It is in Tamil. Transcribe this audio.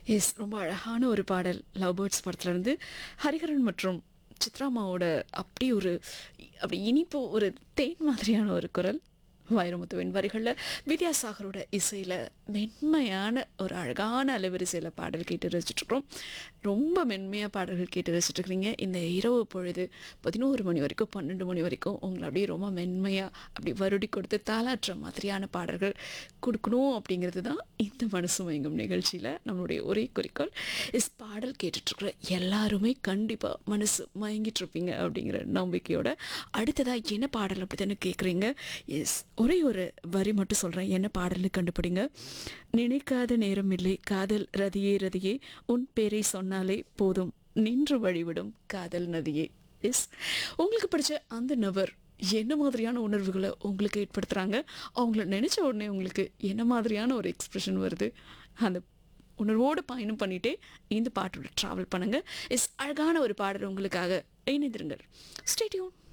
எஸ் ரொம்ப அழகான ஒரு பாடல் லவ் பேர்ட்ஸ் படத்துலேருந்து ஹரிஹரன் மற்றும் சித்ராமாவோட அப்படி ஒரு அப்படி இனிப்பு ஒரு தேன் மாதிரியான ஒரு குரல் வைரமுத்துவின் வரிகளில் வித்யாசாகரோட இசையில் மென்மையான ஒரு அழகான அலைவரிசையில் பாடல் கேட்டு ரசிச்சுட்ருக்கோம் ரொம்ப மென்மையாக பாடல்கள் கேட்டு ரசிச்சுட்ருக்கிறீங்க இந்த இரவு பொழுது பதினோரு மணி வரைக்கும் பன்னெண்டு மணி வரைக்கும் உங்களை அப்படியே ரொம்ப மென்மையாக அப்படி வருடி கொடுத்து தாளாற்ற மாதிரியான பாடல்கள் கொடுக்கணும் அப்படிங்கிறது தான் இந்த மனசு மயங்கும் நிகழ்ச்சியில் நம்மளுடைய ஒரே குறிக்கோள் இஸ் பாடல் கேட்டுட்ருக்குற எல்லாருமே கண்டிப்பாக மனசு மயங்கிட்டு இருப்பீங்க அப்படிங்கிற நம்பிக்கையோட அடுத்ததாக என்ன பாடல் அப்படி தானே கேட்குறீங்க எஸ் ஒரே ஒரு வரி மட்டும் சொல்கிறேன் என்ன பாடல்னு கண்டுபிடிங்க நினைக்காத நேரம் இல்லை காதல் ரதியே ரதியே உன் பேரை சொன்னாலே போதும் நின்று வழிவிடும் காதல் நதியே எஸ் உங்களுக்கு பிடிச்ச அந்த நபர் என்ன மாதிரியான உணர்வுகளை உங்களுக்கு ஏற்படுத்துகிறாங்க அவங்கள நினச்ச உடனே உங்களுக்கு என்ன மாதிரியான ஒரு எக்ஸ்ப்ரெஷன் வருது அந்த உணர்வோடு பயணம் பண்ணிட்டே இந்த பாட்டோட ட்ராவல் பண்ணுங்கள் இஸ் அழகான ஒரு பாடல் உங்களுக்காக இணைந்திருங்கள் ஸ்டேடியூன்